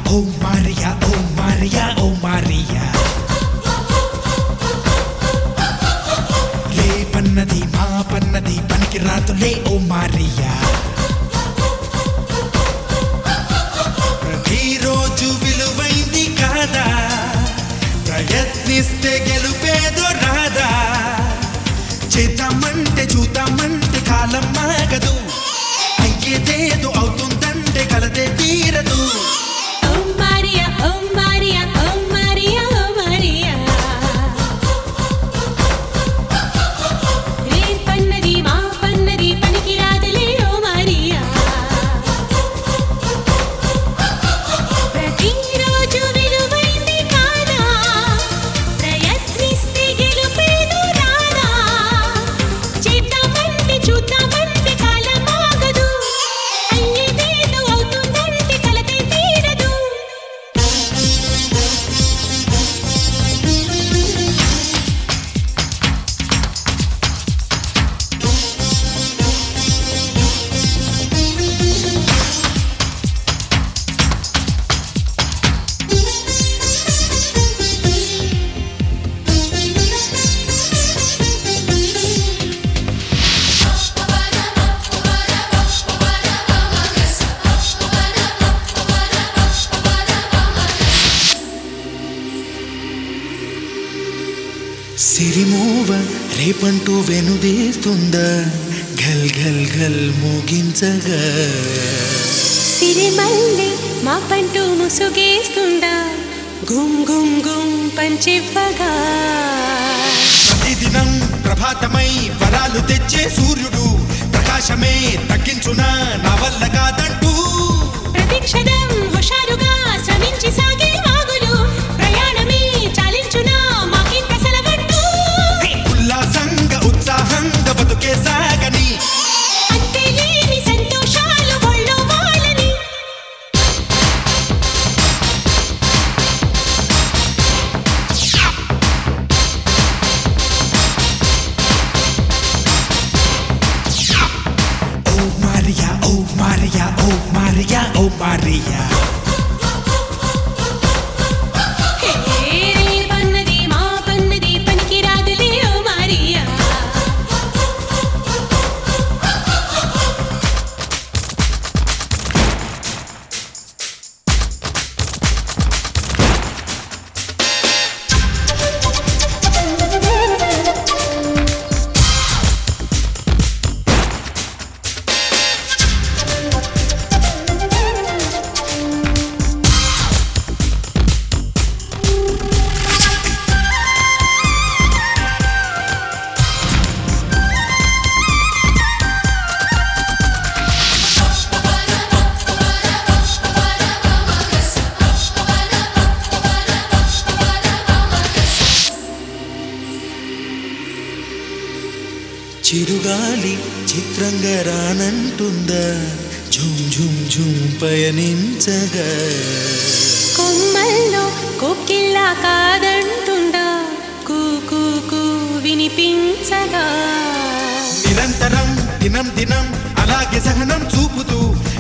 ఓ Maria oh Maria oh Maria రేపన్నది మా పన్నది పనికి రాతులే ఓ మారియా ప్రతిరోజు విలువైంది కాదా ప్రయత్నిస్తే గెలుపేదో రాదా చేద్దామంటే చూద్దామంటే కాలం మాగదు అయ్యేదేదో అవుతుందంటే కలదే తీరదు oh Maria oh Maria oh Maria oh Maria రే పన్నది మా పన్నది పనికి రాదులే ఓ మారియా ప్రతిరోజు విలువైంది కాదా ప్రయత్నిస్తే గెలుపేదో రాదా చేద్దామంటే చూద్దామంటే కాలం ఆగదు అయ్యేదేదో అవుతుందంటే కలతే తీరదు సిరిమూవ రేపంటూ వెనుదీస్తుందా ఘల్ ఘల్ ఘల్ మోగించగా సిరిమల్లి మా పంటూ ముసుగేస్తుందా గుమ్ గుమ్ గుమ్ పంచివ్వగా ప్రతిదినం ప్రభాతమై వరాలు తెచ్చే సూర్యుడు ప్రకాశమే తగ్గించునా నా వల్ల కాదంటూ ప్రతిక్షణం హుషారుగా శ్రమించి సాగే వాగులు ప్రయాణమే చాలించునా మాకింత సెలవంటూ ఉల్లాసంగా ఉత్సాహంగా బతుకే సాగని అంతే లేని సంతోషాలు ఒళ్ళో వాళ్ళని oh Maria oh Maria oh Maria oh Maria hey రే పన్నది మా పన్నది పనికి రాదులే ఓ మారియా చిరుగాలి చిత్రంగా రానంటుందా ఝుమ్ ఝుమ్ ఝుమ్ పయనించగా కొమ్మల్లో కోకిల్లా కాదంటుండా కూ కూ కూ వినిపించగా నిరంతరం దినం దినం అలాగే సహనం చూపుతూ